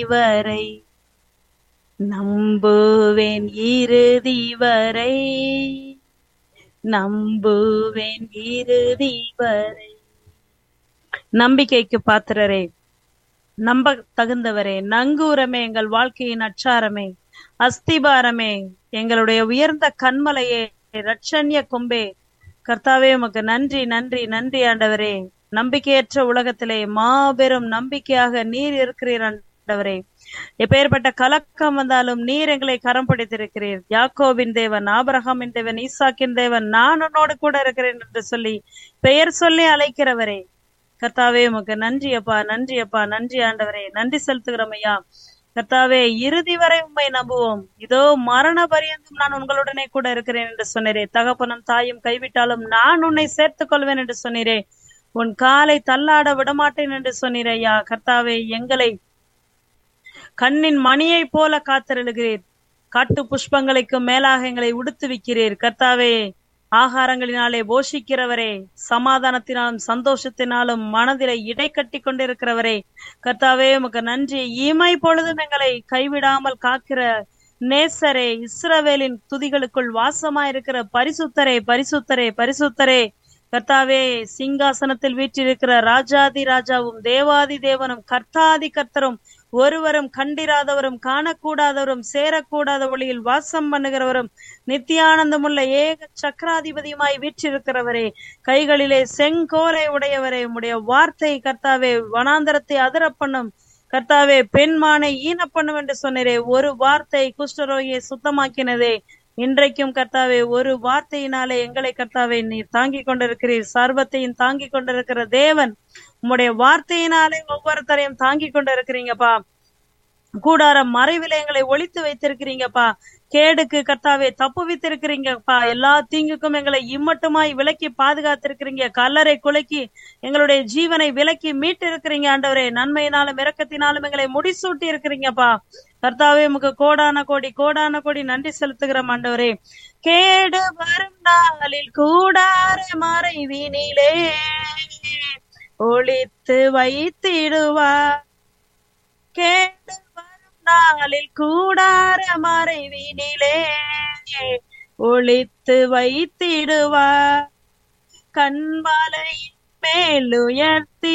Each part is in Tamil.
வரை நம்புவேன் இறுதி வரை நம்புவேன் இறுதி வரை நம்பிக்கைக்கு பாத்திரரே நம்ப தகுந்தவரே நங்கூரமே எங்கள் வாழ்க்கையின் அச்சாரமே அஸ்திபாரமே எங்களுடைய உயர்ந்த கண்மலையே ரட்சண்ய கொம்பே கர்த்தாவே உமக்கு நன்றி நன்றி நன்றி ஆண்டவரே நம்பிக்கையற்ற உலகத்திலே மாபெரும் நம்பிக்கையாக நீர் இருக்கிறீர் ஆண்டவரே எப்பேற்பட்ட கலக்கம் வந்தாலும் நீர் எங்களை கரம் பிடித்திருக்கிறீர் யாக்கோபின் தேவன் ஆபரகாமின் தேவன் ஈசாக்கின் தேவன் நான் உன்னோடு கூட இருக்கிறேன் என்று சொல்லி பெயர் சொல்லி அழைக்கிறவரே கர்த்தாவே உமக்கு நன்றி அப்பா நன்றி அப்பா நன்றி ஆண்டவரே நன்றி செலுத்துகிறோம் ஐயா கர்த்தாவே இறுதி வரை உண்மை நம்புவோம் இதோ மரண பரியந்தம் நான் உங்களுடனே கூட இருக்கிறேன் என்று சொன்னீரே தகப்பனும் தாயும் கைவிட்டாலும் நான் உன்னை சேர்த்துக் கொள்வேன் என்று சொன்னீரே உன் காலை தள்ளாட விடமாட்டேன் என்று சொன்னீரே ஐயா கர்த்தாவே எங்களை கண்ணின் மணியைப் போல காத்திருக்கிறீர் காட்டு புஷ்பங்களுக்கு மேலாக எங்களை உடுத்துவிக்கிறீர் கர்த்தாவே ஆகாரங்களினாலே போஷிக்கிறவரே சமாதானத்தினாலும் சந்தோஷத்தினாலும் மனதிலே இடை கட்டி கொண்டிருக்கிறவரே கர்த்தாவே உமக்கு நன்றி இமை பொழுதும் எங்களை கைவிடாமல் காக்கிற நேசரே இஸ்ரவேலின் துதிகளுக்குள் வாசமாயிருக்கிற பரிசுத்தரே பரிசுத்தரே பரிசுத்தரே கர்த்தாவே சிங்காசனத்தில் வீற்றிருக்கிற ராஜாதி ராஜாவும் தேவாதி தேவனும் கர்த்தாதி கர்த்தரும் ஒருவரும் கண்டிராதவரும் காணக்கூடாதவரும் சேரக்கூடாத ஒளியில் வாசம் பண்ணுகிறவரும் நித்தியானந்தமுள்ள ஏக சக்கராதிபதியுமாய் வீற்றிருக்கிறவரே கைகளிலே செங்கோலை உடையவரே உம்முடைய வார்த்தை கர்த்தாவே வனாந்தரத்தை அதிர பண்ணும் கர்த்தாவே பெண்மானை ஈன பண்ணும் என்று சொன்னீரே ஒரு வார்த்தை குஷ்டரோகியை சுத்தமாக்கினதே இன்றைக்கும் கர்த்தாவே ஒரு வார்த்தையினாலே எங்களை கர்த்தாவே நீர் தாங்கிக் கொண்டிருக்கிறீர் சர்வத்தையும் தாங்கிக் கொண்டிருக்கிற தேவன் உம்முடைய வார்த்தையினாலே ஒவ்வொருத்தரையும் தாங்கிக் கொண்டிருக்கிறீங்கப்பா கூடாரம் மறைவில எங்களை ஒழித்து வைத்திருக்கிறீங்கப்பா கேடுக்கு கர்த்தாவே தப்பு வைத்திருக்கிறீங்கப்பா எல்லா தீங்குக்கும் எங்களை இம்மட்டுமாய் விலக்கி பாதுகாத்திருக்கிறீங்க கல்லறை குலைக்கி எங்களுடைய ஜீவனை விலக்கி மீட்டு இருக்கிறீங்க ஆண்டவரே நன்மையினாலும் இரக்கத்தினாலும் எங்களை முடிசூட்டி இருக்கிறீங்கப்பா கர்த்தாவே உமக்கு கோடான கோடி கோடான கோடி நன்றி செலுத்துகிறோம் ஆண்டவரே கேடு வரும் நாளில் கூடார மறைவினிலே ஒளித்து வைத்திடுவார் கேடு வரும் நாளில் கூடார மறைவினிலே ஒளித்து வைத்திடுவார் கண்மலையின் மேல் உயர்த்தி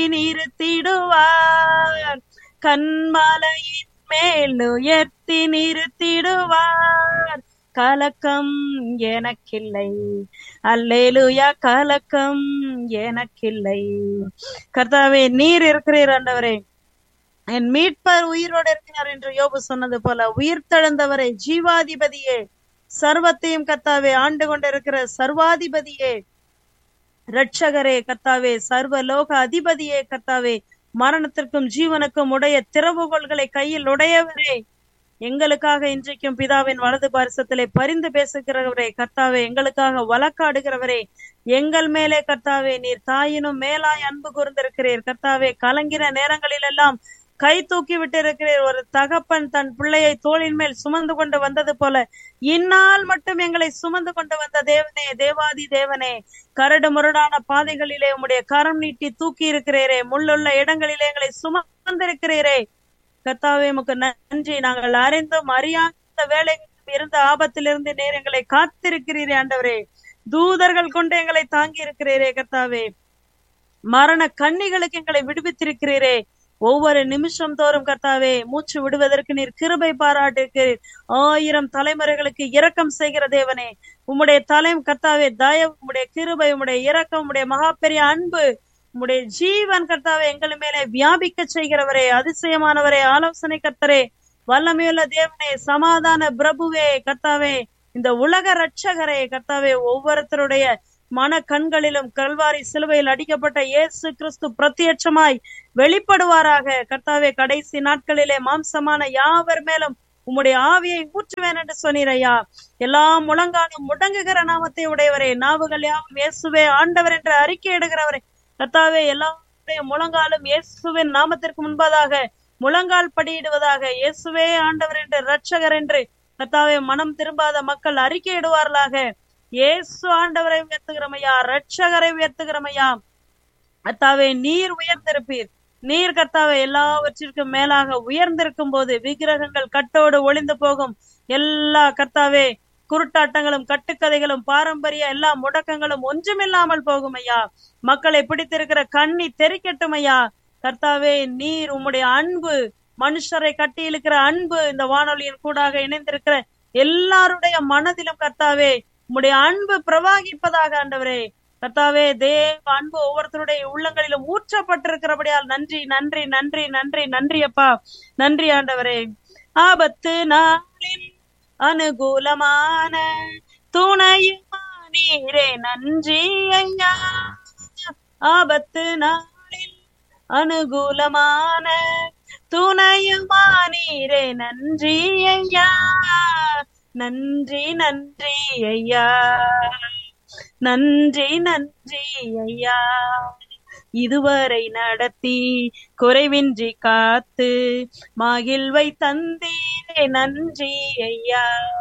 நிறுத்திடுவார் கண்மலையின் மேல் உயர்த்தி நிறுத்திடுவார் கலக்கம் எனக்கில்லை அல்லேலுயா கலக்கம் எனக்கில்லை கர்த்தாவே நீர் இருக்கிறீர் ஆண்டவரே என் மீட்பர் உயிரோடு இருக்கிறார் என்று யோபு சொன்னது போல உயிர் தழுந்தவரை ஜீவாதிபதியே சர்வத்தையும் கர்த்தாவே ஆண்டு கொண்டிருக்கிற சர்வாதிபதியே ரட்சகரே கர்த்தாவே சர்வலோக அதிபதியே கர்த்தாவே மரணத்திற்கும் ஜீவனுக்கும் உடைய திறவுகோள்களை கையில் உடையவரே எங்களுக்காக இன்றைக்கும் பிதாவின் வலது பாரிசத்திலே பரிந்து பேசுகிறவரே கர்த்தாவே எங்களுக்காக வழக்காடுகிறவரே எங்கள் மேலே கர்த்தாவே நீர் தாயினும் மேலாய் அன்பு கூர்ந்திருக்கிறீர் கர்த்தாவே கலங்கிற நேரங்களில் எல்லாம் கை தூக்கி விட்டிருக்கிறீர் ஒரு தகப்பன் தன் பிள்ளையை தோளின் மேல் சுமந்து கொண்டு வந்தது போல இந்நாள் மட்டும் எங்களை சுமந்து கொண்டு வந்த தேவனே தேவாதி தேவனே கரடு முரடான பாதைகளிலே உம்முடைய கரம் நீட்டி தூக்கி இருக்கிறீரே முள்ளுள்ள இடங்களிலே எங்களை சுமந்திருக்கிறீரே கர்த்தாவே உமக்கு நன்றி நாங்கள் அறிந்தும் அறியாத வேலைகளில் இருந்த ஆபத்திலிருந்து நேர் எங்களை காத்திருக்கிறீரே ஆண்டவரே தூதர்கள் கொண்டு எங்களை தாங்கி இருக்கிறீரே கர்த்தாவே மரண கண்ணிகளுக்கு எங்களை விடுவித்திருக்கிறீரே ஒவ்வொரு நிமிஷம் தோறும் கர்த்தாவே மூச்சு விடுவதற்கு நீர் கிருபை பாராட்டிருக்கிறீர் ஆயிரம் தலைமுறைகளுக்கு இரக்கம் செய்கிற தேவனே உம்முடைய தலை கர்த்தாவே தயவு உம்முடைய கிருபை உம்முடைய இரக்கம் உம்முடைய மகா பெரிய அன்பு உம்முடைய ஜீவன் கர்த்தாவே எங்கள் மேலே வியாபிக்க செய்கிறவரே அதிசயமானவரே ஆலோசனை கர்த்தரே வல்லமையுள்ள தேவனே சமாதான பிரபுவே கர்த்தாவே இந்த உலக ரட்சகரே கர்த்தாவே ஒவ்வொருத்தருடைய மன கண்களிலும் கல்வாரி சிலுவையில் அடிக்கப்பட்ட இயேசு கிறிஸ்து பிரத்யட்சமாய் வெளிப்படுவாராக கர்த்தாவே கடைசி நாட்களிலே மாம்சமான யாவர் மேலும் உம்முடைய ஆவியை ஊற்றுவேன் என்று சொன்னீரையா எல்லா முழங்காலும் முடங்குகிற நாமத்தை உடையவரே நாவுகள் யாவும் இயேசுவே ஆண்டவர் என்று அறிக்கையிடுகிறவரே கர்த்தாவே எல்லாருடைய முழங்காலும் இயேசுவின் நாமத்திற்கு முன்பதாக முழங்கால் படியிடுவதாக இயேசுவே ஆண்டவர் என்று ரட்சகர் என்று கர்த்தாவே மனம் திரும்பாத மக்கள் அறிக்கையிடுவார்களாக இயேசு ஆண்டவரை உயர்த்துகிறமையா ரட்சகரை உயர்த்துகிறமையா கர்த்தாவே நீர் உயர்ந்திருப்பீர் நீர் கர்த்தாவே எல்லாவற்றிற்கும் மேலாக உயர்ந்திருக்கும் போது விக்கிரகங்கள் கட்டோடு ஒளிந்து போகும் எல்லா கர்த்தாவே குருட்டாட்டங்களும் கட்டுக்கதைகளும் பாரம்பரிய எல்லா முடக்கங்களும் ஒன்றுமில்லாமல் போகும் ஐயா மக்களை பிடித்திருக்கிற கண்ணி தெரிக்கட்டும் ஐயா கர்த்தாவே நீர் உம்முடைய அன்பு மனுஷரை கட்டி இழுக்கிற அன்பு இந்த வானொலியின் கூடாக இணைந்திருக்கிற எல்லாருடைய மனதிலும் கர்த்தாவே உம்முடைய அன்பு பிரவாகிப்பதாக ஆண்டவரே கர்த்தாவே தேவ அன்பு ஒவ்வொருத்தருடைய உள்ளங்களிலும் ஊற்றப்பட்டிருக்கிறபடியால் நன்றி நன்றி நன்றி நன்றி நன்றி அப்பா நன்றி ஆண்டவரே ஆபத்து நாளில் அனுகூலமான துணையுமா நீரே நன்றி ஐயா ஆபத்து நாளில் அனுகூலமான துணையுமா நீரே நன்றி ஐயா நன்றி நன்றி ஐயா நன்றி நன்றி ஐயா இதுவரை நடத்தி குறைவின்றி காத்து மகிழ்வை தந்தீரே நன்றி ஐயா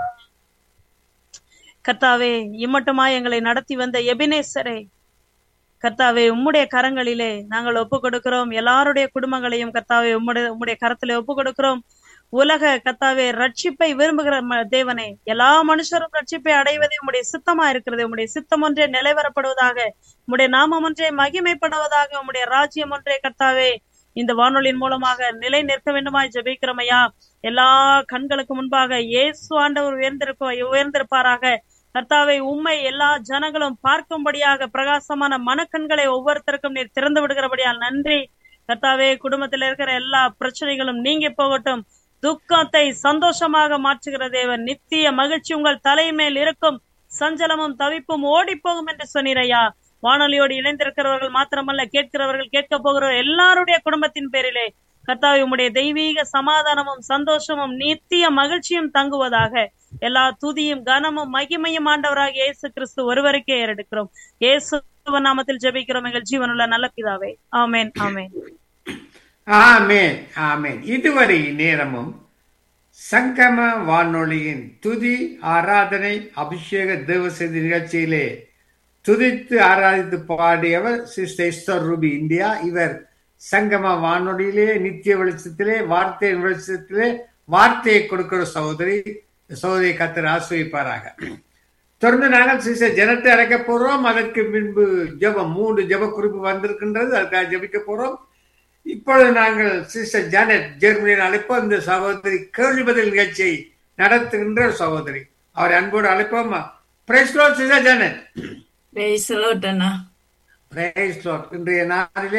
கர்த்தாவே இம்மட்டுமா எங்களை நடத்தி வந்த எபினேசரே கர்த்தாவே உம்முடைய கரங்களிலே நாங்கள் ஒப்பு கொடுக்கிறோம் எல்லாருடைய குடும்பங்களையும் கர்த்தாவே உம்முடைய உம்முடைய கரத்திலே ஒப்பு கொடுக்கிறோம் உலக கர்த்தாவே ரட்சிப்பை விரும்புகிற ம- தேவனே எல்லா மனுஷரும் ரட்சிப்பை அடைவதே உம்முடைய சித்தமா இருக்கிறது உம்முடைய சித்தம் ஒன்றே நிலைவரப்படுவதாக உம்முடைய நாமம் ஒன்றே மகிமைப்படுவதாக உம்முடைய ராஜ்யம் ஒன்றே கர்த்தாவே இந்த வானொலியின் மூலமாக நிலை நிற்க வேண்டுமாய் ஜெபிக்கிறோம் ஐயா எல்லா கண்களுக்கு முன்பாக இயேசு ஆண்டவர் உயர்ந்திருப்ப உயர்ந்திருப்பாராக கர்த்தாவை உம்மை எல்லா ஜனங்களும் பார்க்கும்படியாக பிரகாசமான மனக்கண்களை ஒவ்வொருத்தருக்கும் நீர் திறந்து விடுகிறபடியால் நன்றி கர்த்தாவே குடும்பத்தில் இருக்கிற எல்லா பிரச்சனைகளும் நீங்கி போகட்டும் துக்கத்தை சந்தோஷமாக மாற்றுகிற தேவன் நித்திய மகிழ்ச்சி உங்கள் தலைமேல் இருக்கும் சஞ்சலமும் தவிப்பும் ஓடி போகும் என்று சொன்னீரையா வானொலியோடு இணைந்திருக்கிறவர்கள் மாத்திரமல்ல கேட்கிறவர்கள் கேட்க போகிற எல்லாருடைய குடும்பத்தின் பேரிலே கர்த்தாவே உம்முடைய தெய்வீக சமாதானமும் சந்தோஷமும் நித்திய மகிழ்ச்சியும் தங்குவதாக எல்லா துதியும் கனமும் மகிமையும் ஆண்டவராக இயேசு கிறிஸ்து ஒருவருக்கே ஏறெடுக்கிறோம் இயேசு நாமத்தில் ஜெபிக்கிறோம் எங்கள் ஜீவனுள்ள நல்ல பிதாவே ஆமென் ஆமென் ஆமென் ஆமென் இதுவரை நேரமும் சங்கம வானொலியின் துதி ஆராதனை அபிஷேக தேவசதி நிகழ்ச்சியிலே துதித்து ஆராதித்து பாடியவர் சிஸ்டர் எஸ்தர் ரூபி இந்தியா இவர் சங்கம வானொலியிலே நித்திய வெளிச்சத்திலே வார்த்தை வெளிச்சத்திலே வார்த்தையை கொடுக்கிற சகோதரி சகோதரி கத்தர் ஆசிரியப்பாராக தொடர்ந்து நாங்கள் சிஸ்டர் ஜனத்தை அழைக்க போறோம் அதற்கு பின்பு ஜெபம் மூன்று ஜெப குறிப்பு வந்திருக்கின்றது அதுக்காக ஜெபிக்க போறோம் இப்பொழுது நாங்கள் சிஸ்டர் ஜானட் ஜெர்மனியில் அழைப்போம் இந்த சகோதரி கேள்வி பதில் நிகழ்ச்சியை நடத்துகின்ற ஒரு சகோதரி அவரை அன்போடு அழைப்போம் praise Lord sister Janet Praise the Lord, அண்ணா பிரைஸ் லார்ட் இன்றைய நாளிலே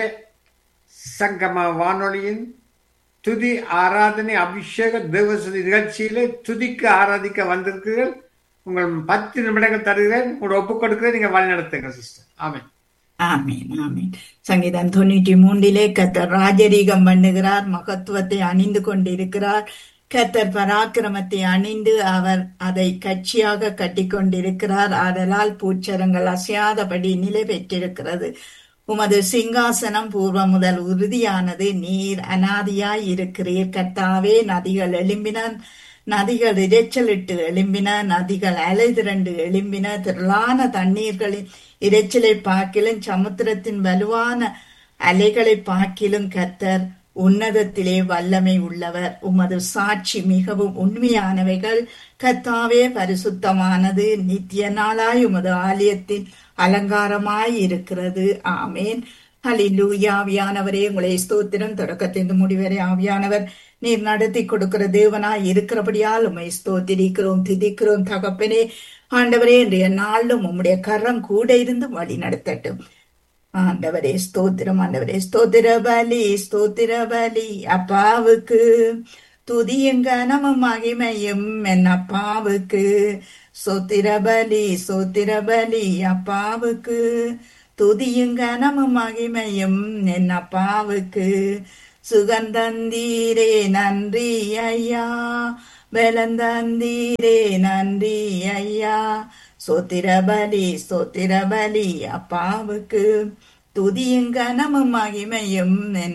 சங்கம வானொலியின் துதி ஆராதனை அபிஷேக தேவசதி நிகழ்ச்சியிலே துதிக்கு ஆராதிக்க வந்திருக்கிறீர்கள் உங்கள் பத்து நிமிடங்கள் தருகிறேன் உங்களை ஒப்புக் கொடுக்கிறேன் நீங்க வழி நடத்துங்க சிஸ்டர் ஆமென் ஆமீன் ஆமீன் சங்கீதம் தொண்ணூற்றி மூன்றிலே கத்தர் ராஜரீகம் பண்ணுகிறார் மகத்துவத்தை அணிந்து கொண்டிருக்கிறார் கத்தர் பராக்கிரமத்தை அணிந்து அவர் அதை கட்சியாக கட்டிக்கொண்டிருக்கிறார் ஆதலால் பூச்சரங்கள் அசையாதபடி நிலை பெற்றிருக்கிறது உமது சிங்காசனம் பூர்வ முதல் உறுதியானது நீர் அனாதியாய் இருக்கிறீர் கர்த்தாவே நதிகள் எழும்பின நதிகள் இரைச்சலிட்டு எழும்பின நதிகள் அலை திரண்டு எழும்பின திரளான தண்ணீர்களின் இரைச்சலை பார்க்கிலும் சமுத்திரத்தின் வலுவான அலைகளை பார்க்கிலும் கர்த்தர் உன்னதத்திலே வல்லமை உள்ளவர் உமது சாட்சி மிகவும் உண்மையானவைகள் கர்த்தாவே பரிசுத்தமானது நித்திய நாளாய் உமது ஆலயத்தின் அலங்காரமாய் இருக்கிறது ஆமேன் ஹலிலூயா ஆவியானவரே உங்களை ஸ்தோத்திரம் தொடக்கத்தின் முடிவரை ஆவியானவர் நீர் நடத்தி கொடுக்கிற தேவனாய் இருக்கிறபடியால் உம்மை ஸ்தோத்திரிக்கிறோம் திதிக்கிறோம் தகப்பனே ஆண்டவரே இன்றைய நாளும் உம்முடைய கரம் கூட இருந்து வழி நடத்தட்டும் ஆண்டவரே ஸ்தோத்திரம் ஆண்டவரே ஸ்தோத்திர பலி ஸ்தோத்திர பலி அப்பாவுக்கு துதியும் கனமும் மகிமையும் என் அப்பாவுக்கு சோத்திர பலி சோத்திர பலி அப்பாவுக்கு துதியும் கனமும் மகிமையும் என் அப்பாவுக்கு சுகந்தந்தீரே நன்றி ஐயா பலந்தந்தீரே நன்றி ஐயா சோத்திர பலி சோத்திர பலி அப்பாவுக்கு துதியும் கனமும் மகிமையும் என்